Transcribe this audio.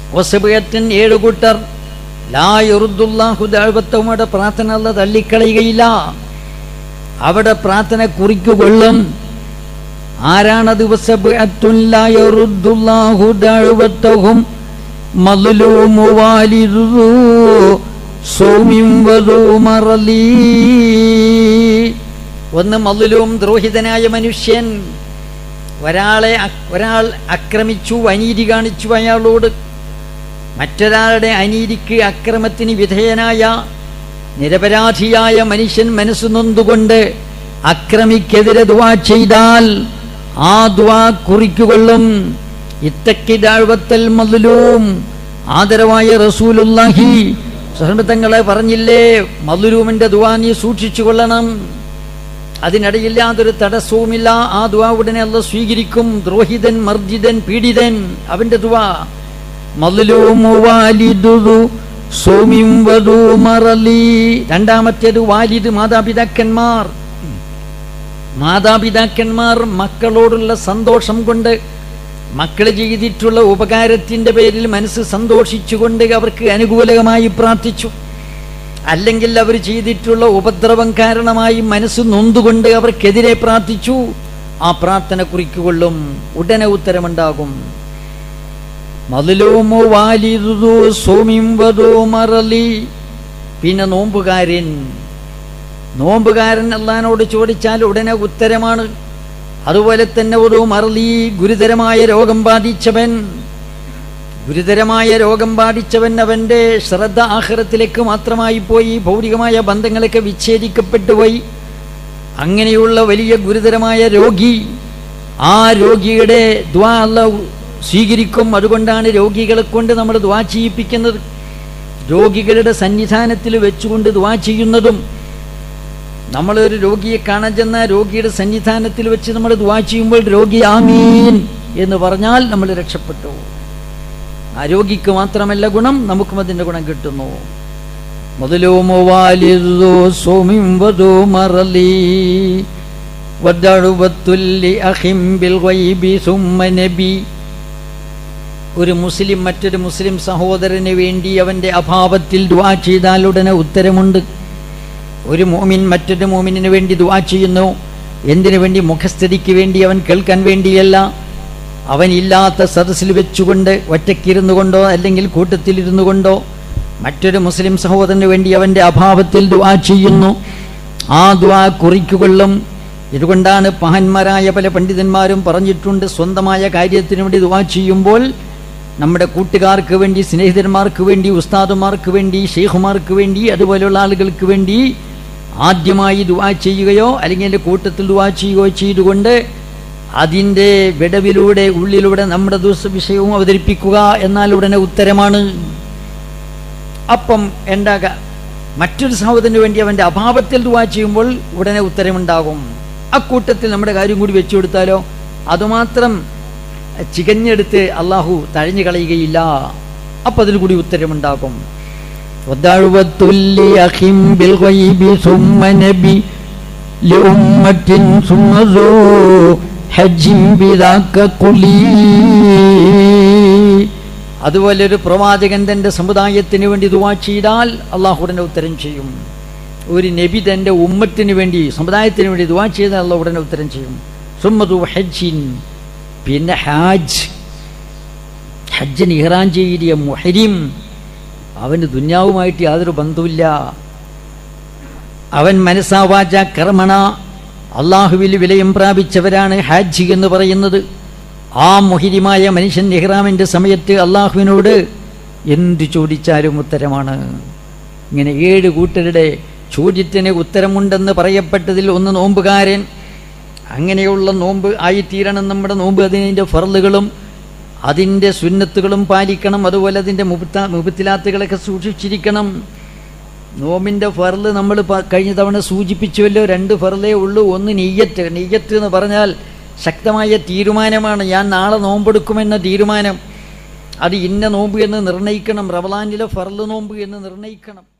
വസബിയത്തിൻ ഏഴ് കൂട്ടർ ലാ യുറുദ്ദുല്ലാഹു ദഅവത്തഹുമയുടെ പ്രാർത്ഥന അല്ല തള്ളിക്കളയുകയില്ല അവിടെ പ്രാർത്ഥന കുറിക്കുകൊള്ളും ആരാണത് വസബിയത്തുൻ ലാ യുറുദ്ദുല്ലാഹു ദഅവത്തഹും മദ്ലൂമു വാലിദു സൗമ്യം വധു മറലീ ഒന്ന് മദ്ലൂം ദ്രോഹിതനായ മനുഷ്യൻ ഒരാളെ അ- ഒരാൾ ആക്രമിച്ചു അനീതി കാണിച്ചു അയാളോട് മറ്റൊരാളുടെ അനീതിക്ക് അക്രമത്തിന് വിധേയനായ നിരപരാധിയായ മനുഷ്യൻ മനസ്സ് നൊന്തുകൊണ്ട് അക്രമിക്കെതിരെ ദുവാ ചെയ്താൽ ആ ദുവാ കുറിക്കുകൊള്ളും ഇത്തക്കിതാഴ്വത്തൽ മദ്ലൂം ആദരവായ റസൂലുല്ലാഹി സഹൃതങ്ങളെ പറഞ്ഞില്ലേ മദ്ലൂമിന്റെ ദുവാ നീ സൂക്ഷിച്ചു കൊള്ളണം അതിനിടയിൽ യാതൊരു തടസ്സവുമില്ല ആ ദുവാ ഉടനെ അല്ല സ്വീകരിക്കും ദ്രോഹിതൻ മർജിതൻ പീഡിതൻ അവന്റെ ദുവാ മദ്ലൂമു വാലിദുദു സൗമ്യം വധു മറലി രണ്ടാമത്തേത് വാലിദ് മാതാപിതാക്കന്മാർ മാതാപിതാക്കന്മാർ മക്കളോടുള്ള സന്തോഷം കൊണ്ട് മക്കൾ ചെയ്തിട്ടുള്ള ഉപകാരത്തിന്റെ പേരിൽ മനസ്സ് സന്തോഷിച്ചുകൊണ്ട് അവർക്ക് അനുകൂലമായി പ്രാർത്ഥിച്ചു അല്ലെങ്കിൽ അവർ ചെയ്തിട്ടുള്ള ഉപദ്രവം കാരണമായി മനസ്സ് നൊന്തുകൊണ്ട് അവർക്കെതിരെ പ്രാർത്ഥിച്ചു ആ പ്രാർത്ഥന കുറിക്കുകൊള്ളും ഉടനെ ഉത്തരമുണ്ടാകും മതിലോമോ വാലിദു സോമിം വധോ മറലി പിന്നെ നോമ്പുകാരൻ നോമ്പുകാരൻ അള്ളഹാനോട് ചോദിച്ചാൽ ഉടനെ ഉത്തരമാണ് അതുപോലെ തന്നെ ഒരു മറലി ഗുരുതരമായ രോഗം ബാധിച്ചവൻ ഗുരുതരമായ രോഗം ബാധിച്ചവൻ അവന്റെ ശ്രദ്ധ ആഹ്റത്തിലേക്ക് മാത്രമായി പോയി ഭൗതികമായ ബന്ധങ്ങളൊക്കെ വിച്ഛേദിക്കപ്പെട്ടു പോയി അങ്ങനെയുള്ള വലിയ ഗുരുതരമായ രോഗി ആ രോഗിയുടെ ദ്വാ അല്ല സ്വീകരിക്കും അതുകൊണ്ടാണ് രോഗികളെ കൊണ്ട് നമ്മൾ ദ്വാ ചെയ്യിപ്പിക്കുന്നത് രോഗികളുടെ സന്നിധാനത്തിൽ വെച്ചുകൊണ്ട് ദ്വാ ചെയ്യുന്നതും നമ്മളൊരു രോഗിയെ കാണാൻ ചെന്ന രോഗിയുടെ സന്നിധാനത്തിൽ വെച്ച് നമ്മൾ ദ്വാ ചെയ്യുമ്പോൾ രോഗി ആമീൻ എന്ന് പറഞ്ഞാൽ നമ്മൾ രക്ഷപ്പെട്ടു ആ രോഗിക്ക് മാത്രമല്ല ഗുണം നമുക്കും അതിന്റെ ഗുണം കിട്ടുന്നു മുതലോമോ വാലിദോ സോമിം വധോ മറലി വദ്ദഴുവത്തുല്ലി അഹിം ബിൽ ഗൈബി സുമ്മ നബി ഒരു മുസ്ലിം മറ്റൊരു മുസ്ലിം സഹോദരന് വേണ്ടി അവന്റെ അഭാവത്തിൽ ദുആ ചെയ്താൽ ഉടനെ ഉത്തരമുണ്ട് ഒരു മോമിൻ മറ്റൊരു മോമിനു വേണ്ടി ദുആ ചെയ്യുന്നു എന്തിനു വേണ്ടി മുഖസ്ഥിതിക്ക് വേണ്ടി അവൻ കേൾക്കാൻ വേണ്ടിയല്ല അവൻ ഇല്ലാത്ത സദസ്സിൽ വെച്ചുകൊണ്ട് ഒറ്റയ്ക്കിരുന്നു കൊണ്ടോ അല്ലെങ്കിൽ കൂട്ടത്തിലിരുന്നു കൊണ്ടോ മറ്റൊരു മുസ്ലിം സഹോദരന് വേണ്ടി അവന്റെ അഭാവത്തിൽ ദുആ ചെയ്യുന്നു ആ ദുആ കുറിക്കുകൊള്ളും ഇതുകൊണ്ടാണ് മഹാന്മാരായ പല പണ്ഡിതന്മാരും പറഞ്ഞിട്ടുണ്ട് സ്വന്തമായ കാര്യത്തിന് വേണ്ടി ദുആ ചെയ്യുമ്പോൾ നമ്മുടെ കൂട്ടുകാർക്ക് വേണ്ടി സ്നേഹിതന്മാർക്ക് വേണ്ടി ഉസ്താദുമാർക്ക് വേണ്ടി ഷെയ്ഖുമാർക്ക് വേണ്ടി അതുപോലെയുള്ള ആളുകൾക്ക് വേണ്ടി ആദ്യമായി ദുആ ചെയ്യുകയോ അല്ലെങ്കിൽ എൻ്റെ കൂട്ടത്തിൽ ദുആ ചെയ്യുകയോ ചെയ്തുകൊണ്ട് അതിൻ്റെ വിടവിലൂടെ ഉള്ളിലൂടെ നമ്മുടെ ദുസ് വിഷയവും അവതരിപ്പിക്കുക എന്നാൽ ഉടനെ ഉത്തരമാണ് അപ്പം ഉണ്ടാക മറ്റൊരു സഹോദരന് വേണ്ടി അവൻ്റെ അഭാവത്തിൽ ദുആ ചെയ്യുമ്പോൾ ഉടനെ ഉത്തരമുണ്ടാകും അക്കൂട്ടത്തിൽ നമ്മുടെ കാര്യം കൂടി വെച്ചു കൊടുത്താലോ അതുമാത്രം ചികഞ്ഞെടുത്ത് അള്ളാഹു തഴഞ്ഞു കളയുകയില്ല അപ്പം അതിൽ കൂടി ഉത്തരമുണ്ടാകും وَدَعْوَةُ لِأَخٍ بِالْغَيْبِ ثُمَّ نَبِي لِأُمَّةٍ ثُمَّ ذُو حَجٍّ بِذَاكَ قُلِي അതുപോലെ ഒരു പ്രവാചകൻ തന്റെ സമുദായത്തിന് വേണ്ടി ദുവാ ചെയ്താൽ അള്ളാഹു ഉടനെ ഉത്തരം ചെയ്യും ഒരു നബി തന്റെ ഉമ്മത്തിന് വേണ്ടി സമുദായത്തിന് വേണ്ടി ദുവാ ചെയ്താൽ അള്ളാഹു ഉടനെ ഉത്തരം ചെയ്യും സുമ്മതു ഹജ്ജിൻ പിന്നെ ഹാജ് ഹജ്ജിന് ഇഹ്റാൻ ചെയ്തിയ മുഹരിം അവന് ദുന്യാവുമായിട്ട് യാതൊരു ബന്ധവുമില്ല അവൻ മനസ്സാവാച കർമ്മണ അള്ളാഹുവിൽ വിലയം പ്രാപിച്ചവരാണ് ഹാജ് എന്ന് പറയുന്നത് ആ മുഹിരിമായ മനുഷ്യൻ ഇഹ്റാമിൻ്റെ സമയത്ത് അള്ളാഹുവിനോട് എന്തു ചോദിച്ചാലും ഉത്തരമാണ് ഇങ്ങനെ ഏഴ് കൂട്ടരുടെ ചോദ്യത്തിന് ഉത്തരമുണ്ടെന്ന് പറയപ്പെട്ടതിൽ ഒന്ന് നോമ്പുകാരൻ അങ്ങനെയുള്ള നോമ്പ് ആയിത്തീരണം നമ്മുടെ നോമ്പ് അതിൻ്റെ ഫറലുകളും അതിൻ്റെ സുന്നത്തുകളും പാലിക്കണം അതുപോലെ അതിൻ്റെ മുബത്ത മുബത്തിലാത്തുകളൊക്കെ സൂക്ഷിച്ചിരിക്കണം നോമിൻ്റെ ഫറല് നമ്മൾ പ- കഴിഞ്ഞ തവണ സൂചിപ്പിച്ചുവല്ലോ രണ്ട് ഫറലേ ഉള്ളൂ ഒന്ന് നെയ്യത്ത് നെയ്യത്ത് എന്ന് പറഞ്ഞാൽ ശക്തമായ തീരുമാനമാണ് ഞാൻ നാളെ നോമ്പെടുക്കുമെന്ന തീരുമാനം അത് ഇന്ന നോമ്പ് എന്ന് നിർണ്ണയിക്കണം റമലാനിലെ ഫറല് നോമ്പ് എന്ന് നിർണ്ണയിക്കണം